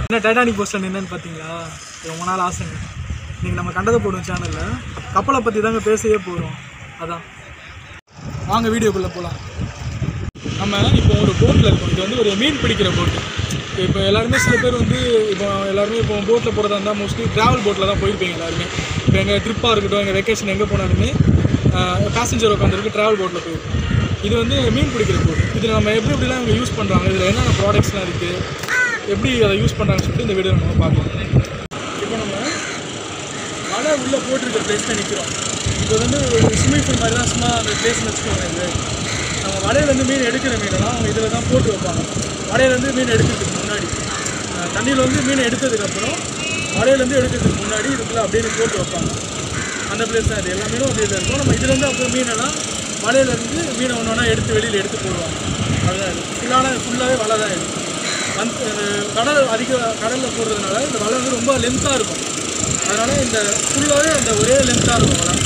என்ன Titanic poster என்னன்னு பார்த்தீங்களா இது ரொம்ப நாள் ஆசைங்க இன்னைக்கு நம்ம கண்டதை போடும் சேனலில் கப்பலை பற்றி தாங்க பேசவே போகிறோம் அதான் வாங்க வீடியோக்குள்ளே போகலாம் நம்ம இப்போ ஒரு போட்டில் இருக்கோம் இது வந்து ஒரு மீன் பிடிக்கிற போட்டு இப்போ எல்லாருமே சில பேர் வந்து இப்போ எல்லாருமே இப்போ போட்டில் போகிறதா இருந்தால் மோஸ்ட்லி ட்ராவல் போட்டில் தான் போயிருப்பீங்க எல்லாருமே இப்போ எங்கள் ட்ரிப்பாக இருக்கட்டும் எங்கள் வெக்கேஷன் எங்கே போனாலுமே பேசஞ்சர் உட்காந்துருக்கு ட்ராவல் போட்டில் போயிருக்கோம் இது வந்து மீன் பிடிக்கிற போட் இது நம்ம எப்படி எப்படிலாம் இவங்க யூஸ் பண்ணுறாங்க இதில் என்னென்ன ப்ராடக்ட்ஸ்லாம் இருக்குது எப்படி அதை யூஸ் பண்ணுறாங்கன்னு சொல்லிட்டு இந்த வீடியோ நம்ம பார்க்கலாம் இப்போ நம்ம மழை உள்ளே போட்டிருக்க பிளேஸில் நிற்கிறோம் இப்போ வந்து ஒரு ஸ்விம்மிங் பூல் மாதிரி தான் சும்மா அந்த பிளேஸ்னு வச்சுக்கோங்க இது நம்ம வலையிலேருந்து மீன் எடுக்கிற மீனெல்லாம் அவங்க இதில் தான் போட்டு வைப்பாங்க வலையிலேருந்து மீன் எடுக்கிறதுக்கு முன்னாடி அஹ் தண்ணியில் வந்து மீன் எடுத்ததுக்கப்புறம் வலையிலேருந்து எடுக்கிறதுக்கு முன்னாடி இதுக்குள்ளே அப்படியே போட்டு வைப்பாங்க அந்த பிளேஸ் தான் இது எல்லா மீனும் அப்படியே தான் இருக்கும் நம்ம இதுலேருந்து அப்புறம் மீனெல்லாம் வலையிலேருந்து மீனை ஒன்று ஒன்றா எடுத்து வெளியில் எடுத்து போடுவாங்க அதுதான் இது ஃபுல்லான ஃபுல்லாகவே வலை தான் இது வந்து கடல் அதிக கடலில் போடுறதுனால இந்த வலை வந்து ரொம்ப லென்த்தாக இருக்கும் அதனால் இந்த ஃபுல்லாகவே அந்த ஒரே லென்த்தாக இருக்கும் வலை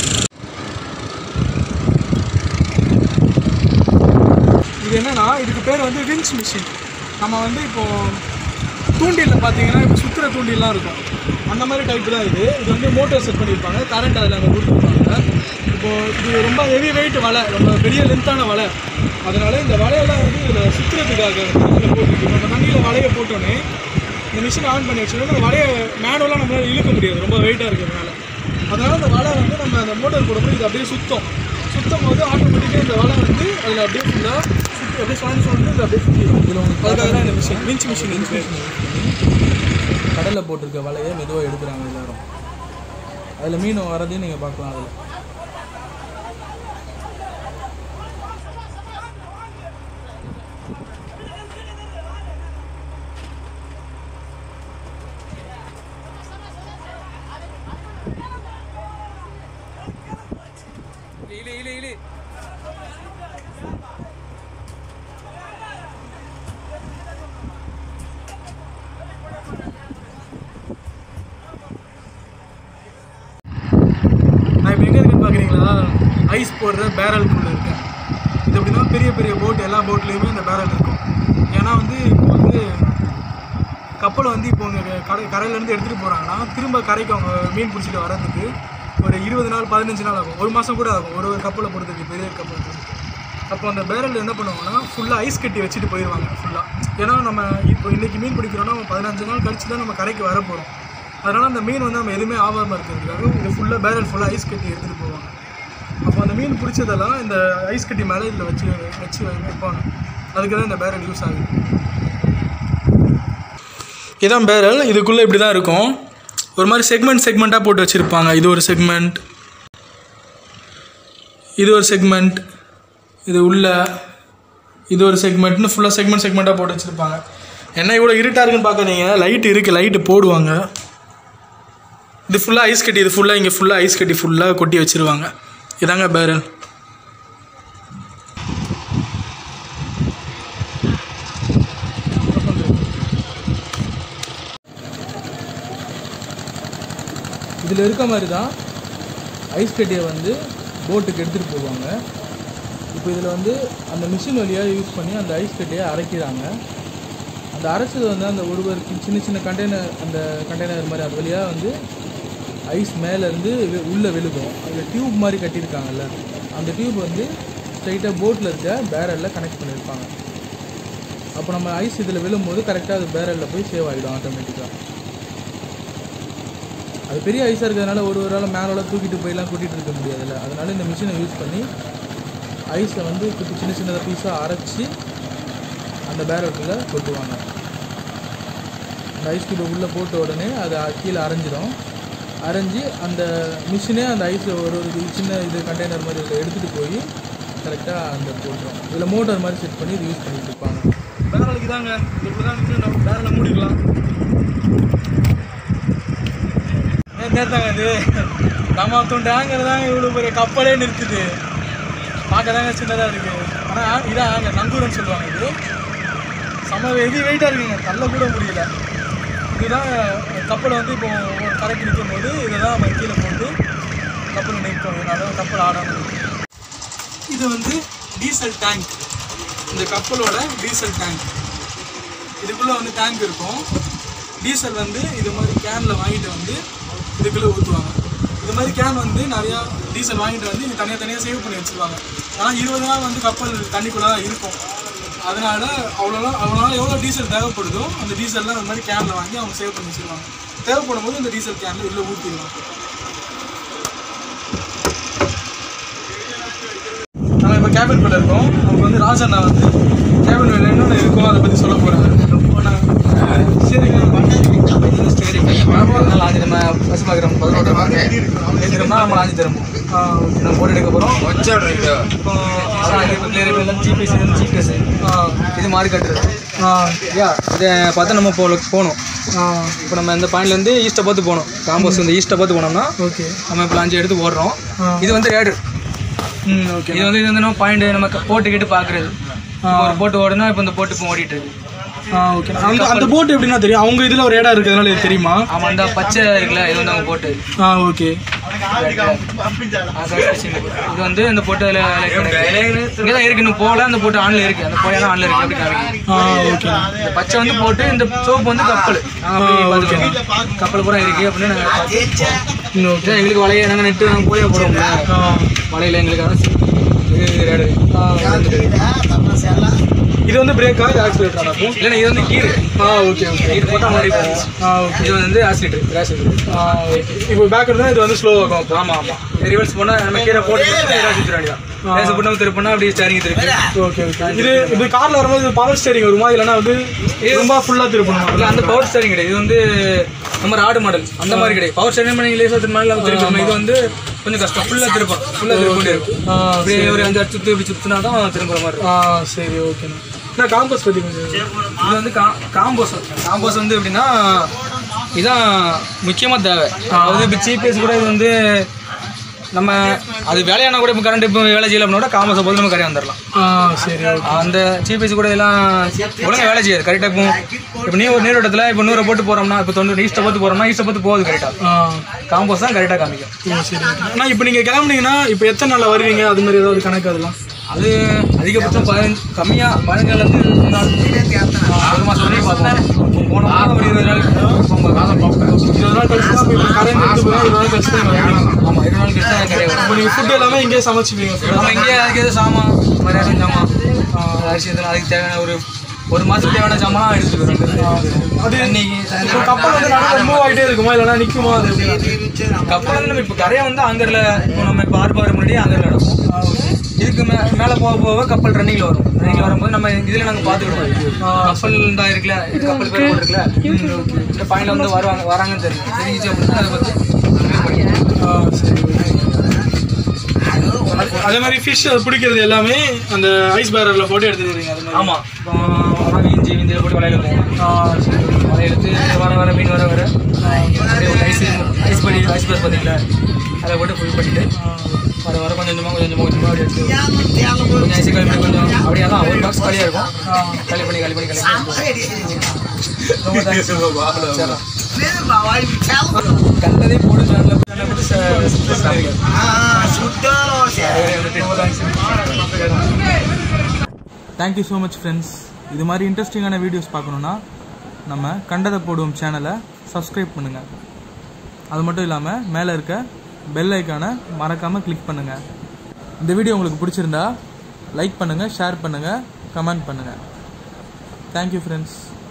இது என்னன்னா இதுக்கு பேர் வந்து வின்ச் மிஷின் நம்ம வந்து இப்போ தூண்டிலில் பார்த்தீங்கன்னா இப்போ சுற்றுற தூண்டில்லாம் இருக்கும் அந்த மாதிரி டைப் தான் இது இது வந்து மோட்டர் செட் பண்ணியிருப்பாங்க கரண்ட் அதில் அங்கே கொடுத்துருப்பாங்க இப்போ இது ரொம்ப ஹெவி வெயிட் வலை ரொம்ப பெரிய லென்த்தான வலை அதனால இந்த வலையெல்லாம் வந்து இதில் சுற்றுறதுக்காக இதில் போட்டுருக்கு நம்ம தண்ணியில் வலையை போட்டோன்னே இந்த மிஷின் ஆன் பண்ணி வச்சோன்னா அந்த வலையை மேனுவலாக நம்மளால் இழுக்க முடியாது ரொம்ப வெயிட்டாக இருக்கிறதுனால அதனால் அந்த வலை வந்து நம்ம அந்த மோட்டர் போடும்போது இது அப்படியே சுத்தம் சுத்தம் போது ஆட்டோமேட்டிக்காக இந்த வலை வந்து அதில் அப்படியே ஃபுல்லாக சுற்றி அப்படியே சுவாந்து சுவாந்து இது அப்படியே சுற்றிடும் அதுக்காக தான் இந்த மிஷின் விஞ்ச் மிஷின் இருக்கு கடலில் போட்டிருக்க வலையை மெதுவாக எடுக்கிறாங்க எல்லாரும் அதில் மீன் வரதையும் நீங்கள் பார்க்கலாம் அதில் நான் இப்போ எங்கே இருக்குன்னு பார்க்குறீங்களா ஐஸ் போடுற பேரலுக்குள்ளே இருக்கேன் இது எப்படின்னா பெரிய பெரிய போட் எல்லா போட்லேயுமே இந்த பேரல் இருக்கும் ஏன்னா வந்து இப்போ வந்து கப்பலை வந்து இப்போ இங்கே கடை கரையிலேருந்து எடுத்துகிட்டு போகிறாங்கன்னா திரும்ப கரைக்கு அவங்க மீன் பிடிச்சிட்டு வர்றதுக்கு ஒரு இருபது நாள் பதினஞ்சு நாள் ஆகும் ஒரு மாதம் கூட ஆகும் ஒரு ஒரு கப்பலை பொறுத்ததுக்கு பெரிய கப்பலுக்கு அப்போ அந்த பேரல் என்ன பண்ணுவாங்கன்னா ஃபுல்லாக ஐஸ் கட்டி வச்சுட்டு போயிடுவாங்க ஃபுல்லாக ஏன்னா நம்ம இப்போ இன்றைக்கி மீன் பிடிக்கிறோன்னா நம்ம பதினஞ்சு நாள் கழிச்சு தான் நம்ம கரைக்கு வர போகிறோம் அதனால் அந்த மீன் வந்து நம்ம எதுவுமே ஆகாமல் இருக்கிறதுக்காக இது ஃபுல்லாக பேரல் ஃபுல்லாக ஐஸ் கட்டி எடுத்துகிட்டு போவாங்க அப்போ அந்த மீன் பிடிச்சதெல்லாம் இந்த ஐஸ் கட்டி மேலே இதில் வச்சு வச்சு வைப்பாங்க அதுக்கு தான் இந்த பேரல் யூஸ் ஆகுது இதான் பேரல் இதுக்குள்ளே இப்படி தான் இருக்கும் ஒரு மாதிரி செக்மெண்ட் செக்மெண்ட்டாக போட்டு வச்சுருப்பாங்க இது ஒரு செக்மெண்ட் இது ஒரு செக்மெண்ட் இது உள்ள இது ஒரு செக்மெண்ட்னு ஃபுல்லாக செக்மெண்ட் செக்மெண்ட்டாக போட்டு வச்சுருப்பாங்க என்ன இவ்வளோ இருட்டாக இருக்குன்னு பார்க்காதீங்க லைட் இருக்குது லைட்டு போடுவாங்க இது ஃபுல்லாக ஐஸ் கட்டி இது ஃபுல்லாக இங்கே ஃபுல்லாக ஐஸ் கட்டி ஃபுல்லாக கொட்டி வச்சுருவாங்க இதாங்க பேரல் இதில் இருக்க மாதிரி தான் ஐஸ் கட்டியை வந்து போட்டுக்கு எடுத்துகிட்டு போவாங்க இப்போ இதில் வந்து அந்த மிஷின் வழியாக யூஸ் பண்ணி அந்த ஐஸ் கட்டியை அரைக்கிறாங்க அந்த அரைச்சது வந்து அந்த ஒரு ஒரு சின்ன சின்ன கண்டெய்னர் அந்த கண்டெய்னர் மாதிரி அது வழியாக வந்து ஐஸ் மேலேருந்து உள்ளே விழுகும் அதில் டியூப் மாதிரி கட்டியிருக்காங்கல்ல அந்த டியூப் வந்து ஸ்ட்ரைட்டாக போட்டில் இருக்க பேரலில் கனெக்ட் பண்ணியிருப்பாங்க அப்போ நம்ம ஐஸ் இதில் விழும்போது கரெக்டாக அது பேரலில் போய் சேவ் ஆகிடும் ஆட்டோமேட்டிக்காக அது பெரிய ஐஸாக இருக்கிறதுனால ஒரு ஒரு ஆள் மேலே தூக்கிட்டு போயெல்லாம் கூட்டிகிட்டு இருக்க முடியாதுல்ல அதனால இந்த மிஷினை யூஸ் பண்ணி ஐஸை வந்து குட்டி சின்ன சின்னதாக பீஸாக அரைச்சி அந்த பேரட்டுக்குள்ளே கொட்டுவாங்க அந்த ஐஸ் கியூபை உள்ளே போட்ட உடனே அது கீழே அரைஞ்சிரும் அரைஞ்சி அந்த மிஷினே அந்த ஐஸை ஒரு ஒரு இது சின்ன இது கண்டெய்னர் மாதிரி இதில் எடுத்துகிட்டு போய் கரெக்டாக அந்த போட்டுரும் இதில் மோட்டார் மாதிரி செட் பண்ணி இது யூஸ் பண்ணிட்டு இருப்பாங்க பேரலுக்கு தாங்க இப்படி தான் வச்சு நம்ம பேரலை மூடிக்கலாம் நேர்த்தாங்க இது தமாத்தூன் டேங்கர் தாங்க இவ்வளோ பெரிய கப்பலே நிறுத்துது பார்க்க தாங்க சின்னதாக இருக்குது ஆனால் இதான் ஆங்க நங்கூரம்னு சொல்லுவாங்க இது செம்ம ஹெவி வெயிட்டாக இருக்குங்க தள்ள கூட முடியல இதுதான் கப்பலை வந்து இப்போ ஒரு கரைக்கு நிற்கும் போது இதை தான் நம்ம கீழே போட்டு கப்பல் நிற்கும் இதனால கப்பல் ஆடாமல் இருக்கும் இது வந்து டீசல் டேங்க் இந்த கப்பலோட டீசல் டேங்க் இதுக்குள்ளே வந்து டேங்க் இருக்கும் டீசல் வந்து இது மாதிரி கேனில் வாங்கிட்டு வந்து இதுக்குள்ளே ஊற்றுவாங்க இது மாதிரி கேன் வந்து நிறையா டீசல் வாங்கிட்டு வந்து இங்கே தனியாக தனியாக சேவ் பண்ணி வச்சுருவாங்க ஆனால் இருபது நாள் வந்து கப்பல் தண்ணிக்குள்ளே தான் இருக்கும் அதனால அவ்வளோ அவ்வளோ நாள் எவ்வளோ டீசல் தேவைப்படுதோ அந்த டீசல்லாம் அந்த மாதிரி கேனில் வாங்கி அவங்க சேவ் பண்ணி வச்சுருவாங்க தேவைப்படும் போது இந்த டீசல் கேனில் இதில் ஊற்றிடுவாங்க நாங்கள் இப்போ கேபின் குள்ள இருக்கோம் அவங்க வந்து ராஜண்ணா வந்து கேபின் வேலை என்னென்ன இருக்கும் அதை பற்றி சொல்ல போகிறாங்க சரிங்க லாஞ்சி நம்ம பஸ் பார்க்குறோம் பதினோட்டு எடுக்கிறோம்னா நம்ம லாஞ்சி திரும்பும் ஆ ஓகே நம்ம போட்டு எடுக்க போகிறோம் இப்போ அதான் இது கிளியர் எல்லாம் ஜிபிஎஸ் இது ஜிபிஎஸ் ஆ இது மாதிரி கட்டுறது ஆ யா இதை பார்த்து நம்ம போ போகணும் ஆ இப்போ நம்ம இந்த பாயிண்ட்லேருந்து ஈஸ்ட்டை பார்த்து போகணும் காம்போஸ் வந்து ஈஸ்ட்டை பார்த்து போனோம்னா ஓகே நம்ம இப்போ லாஞ்சி எடுத்து ஓடுறோம் ஆ இது வந்து ரேடு ம் ஓகே இது வந்து இது வந்து நம்ம பாயிண்ட் நம்ம க- போட்டு கிட்டு பார்க்குறது ஒரு போட்டு ஓடுனா இப்போ இந்த போட்டு இப்போ ஓடிட்டு இருக்கு ஆ ஓகே அந்த அந்த போட் எப்படின்னா தெரியும் அவங்க இதில் ஒரு இடம் இருக்கிறதுனால இது தெரியுமா ஆமாம் அந்த பச்சை இருக்குல்ல இது வந்து அவங்க போட்டு ஆ ஓகே இது வந்து இந்த போட்டு அதில் இங்கே தான் இருக்கு இன்னும் போகல அந்த போட்டு ஆன்ல இருக்கு அந்த போயான ஆன்ல இருக்கு அப்படி காமிக்கும் ஆ ஓகே இந்த பச்சை வந்து போட்டு இந்த சோப்பு வந்து கப்பல் அப்படி பார்த்துக்கோங்க கப்பல் பூரா இருக்கு அப்படின்னு நாங்கள் பார்த்து ம் ஓகே இதான் எங்களுக்கு வலையை நாங்கள் நெட்டு நாங்கள் போய் போடுவோம்ல ஆ வலையில் எங்களுக்கு அரசு இது ரேடு இது வந்து பிரேக்கா இது ஆக்சிலேட்டர் அப்போ இல்லைன்னா இது வந்து கீர் ஆ ஓகே ஓகே கீர் போட்டால் மாதிரி போகும் ஆ ஓகே இது வந்து ஆசிலிட்டர் கிராசிலிட்டர் ஆ ஓகே இப்போ பேக் இருந்தால் இது வந்து ஸ்லோ ஆகும் அப்போ ஆமாம் ஆமாம் ரிவர்ஸ் போனால் நம்ம கீரை போட்டு கிராசி திருவாடி தான் ரேஸ் போட்டு திருப்பினா அப்படி ஸ்டேரிங் திருப்பி ஓகே ஓகே இது இது காரில் வரும்போது பவர் ஸ்டேரிங் வருமா இல்லைன்னா வந்து ரொம்ப ஃபுல்லாக திருப்பணுமா இல்லை அந்த பவர் ஸ்டேரிங் கிடையாது இது வந்து நம்ம ராடு மாடல் அந்த மாதிரி கிடையாது பவர் ஸ்டேரிங் பண்ணி லேசாக திரும்ப நம்ம திருப்பி இது வந்து கொஞ்சம் கஷ்டம் ஃபுல்லாக திருப்பம் ஃபுல்லாக திருப்ப வேண்டியது இருக்கும் ஆ இப்படி ஒரு அஞ்சு அடிச்சு சுற்றி இப்படி சுற்றினா தான் திரும்புற மாதிரி இருக்கும் ஆ சரி ஓகேண்ணா நான் காம்பஸ் பற்றி கொஞ்சம் இது வந்து கா காம்போஸ் காம்போஸ் வந்து எப்படின்னா இதான் முக்கியமாக தேவை அதாவது இப்போ ஜிபிஎஸ் கூட இது வந்து நம்ம அது வேலையானா கூட இப்போ கரண்ட் இப்போ வேலை செய்யல அப்படின்னா கூட காம்போஸை போது நம்ம கரையாக வந்துடலாம் ஆ சரி ஓகே அந்த ஜிபிஎஸ் கூட எல்லாம் ஒழுங்கா வேலை செய்யாது கரெக்டாக இப்போ இப்போ நீ ஒரு நீரோட்டத்தில் இப்போ நூறை போட்டு போகிறோம்னா இப்போ தொண்ணூறு ஈஸ்ட்டை பார்த்து போகிறோம்னா ஈஸ்ட்டை பார்த்து போகுது கரெக்டாக ஆ காம்போஸ் தான் கரெக்டாக காமிக்கும் ஓ சரி ஓகே அண்ணா இப்போ நீங்கள் கிளம்புனீங்கன்னா இப்போ எத்தனை நாளில் வருவீங்க அது மாதிரி ஏதாவது கணக்கு அதெல்லாம் அது அதிகபட்சம் பதினஞ்சு கம்மியாக பதினஞ்சுலேருந்து இருபது நாள் ஒரு மாதம் வரையும் பார்ப்போம் போன மாதம் ஒரு இருபது நாள் ஒன்பது மாதம் பார்ப்பேன் இருபது நாள் கழிச்சு தான் இப்போ கரண்ட் எடுத்து போய் இருபது நாள் கழிச்சு தான் வருவீங்க ஆமாம் இருபது நாள் கழிச்சு தான் கரையாக வரும் இப்போ நீங்கள் ஃபுட் எல்லாமே இங்கேயே சமைச்சிப்பீங்க நம்ம இங்கே அதுக்கு எது சாமான் இந்த மாதிரி ரேஷன் சாமான் ஆஹ் அரிசி இதெல்லாம் அதுக்கு தேவையான ஒரு ஒரு மாதத்துக்கு தேவையான சாமான் எடுத்துக்கிறோம் அது இன்னைக்கு இப்போ கப்பல் வந்து நடுவில் மூவ் ஆகிட்டே இருக்குமா இல்லைன்னா நிற்குமா அது எப்படி கப்பல் வந்து நம்ம இப்போ கரையை வந்து ஆங்கரில் இப்போ நம்ம இப்போ ஆறு பாரு முன்னாடி ஆங்கரில் நடக்கும் இதுக்கு மே மேலே போக போக கப்பல் ரன்னிங்கில் வரும் ரன்னிங்கில் வரும்போது நம்ம இதில் நாங்கள் பார்த்துக்கிடுவோம் கப்பல் தான் இருக்குல்ல இது கப்பல் பேர் போட்டுருக்குல்ல இந்த பாயிண்டில் வந்து வருவாங்க வராங்கன்னு தெரியும் தெரிஞ்சிச்சு அப்படின்னா அதை பற்றி ஆ சரி அது- அதே மாதிரி ஃபிஷ் அது பிடிக்கிறது எல்லாமே அந்த ஐஸ் பேரரில் போட்டு எடுத்துட்டு வரீங்க அது மாதிரி ஆமாம் இப்போ வர வீஞ்சி வீந்தியில் போட்டு வலையில போவோம் ஆ சரி அதை எடுத்து வர வர மீன் வர வர அப்படியே ஒரு ஐஸ் ஐஸ் பண்ணி ஐஸ் பேஸ் பார்த்தீங்களா அதை போட்டு ஃபுல் பண்ணிட்டு வர வர கொஞ்சம் கொஞ்சமாக கொஞ்சம் கொஞ்சமாக கொஞ்சமாக அப்படி எடுத்து கொஞ்சம் ஐஸ் கழி பண்ணி கொஞ்சம் அப்படியே தான் ஒரு பாக்ஸ் காலியாக இருக்கும் களி பண்ணி களி பண்ணி களி பண்ணி ரொம்ப தேங்க்ஸ் சரிண்ணா கண்டதே போட்டு சேனலில் போட்டு போட்டு subscribe thank you so much friends இது மாதிரி இன்ட்ரெஸ்டிங்கான வீடியோஸ் பார்க்கணுன்னா நம்ம கண்டதை போடுவோம் சேனலை சப்ஸ்கிரைப் பண்ணுங்கள் அது மட்டும் இல்லாமல் மேலே இருக்க பெல் ஐக்கானை மறக்காமல் கிளிக் பண்ணுங்கள் இந்த வீடியோ உங்களுக்கு பிடிச்சிருந்தா லைக் பண்ணுங்கள் ஷேர் பண்ணுங்கள் கமெண்ட் பண்ணுங்கள் தேங்க்யூ ஃப்ரெண்ட்ஸ்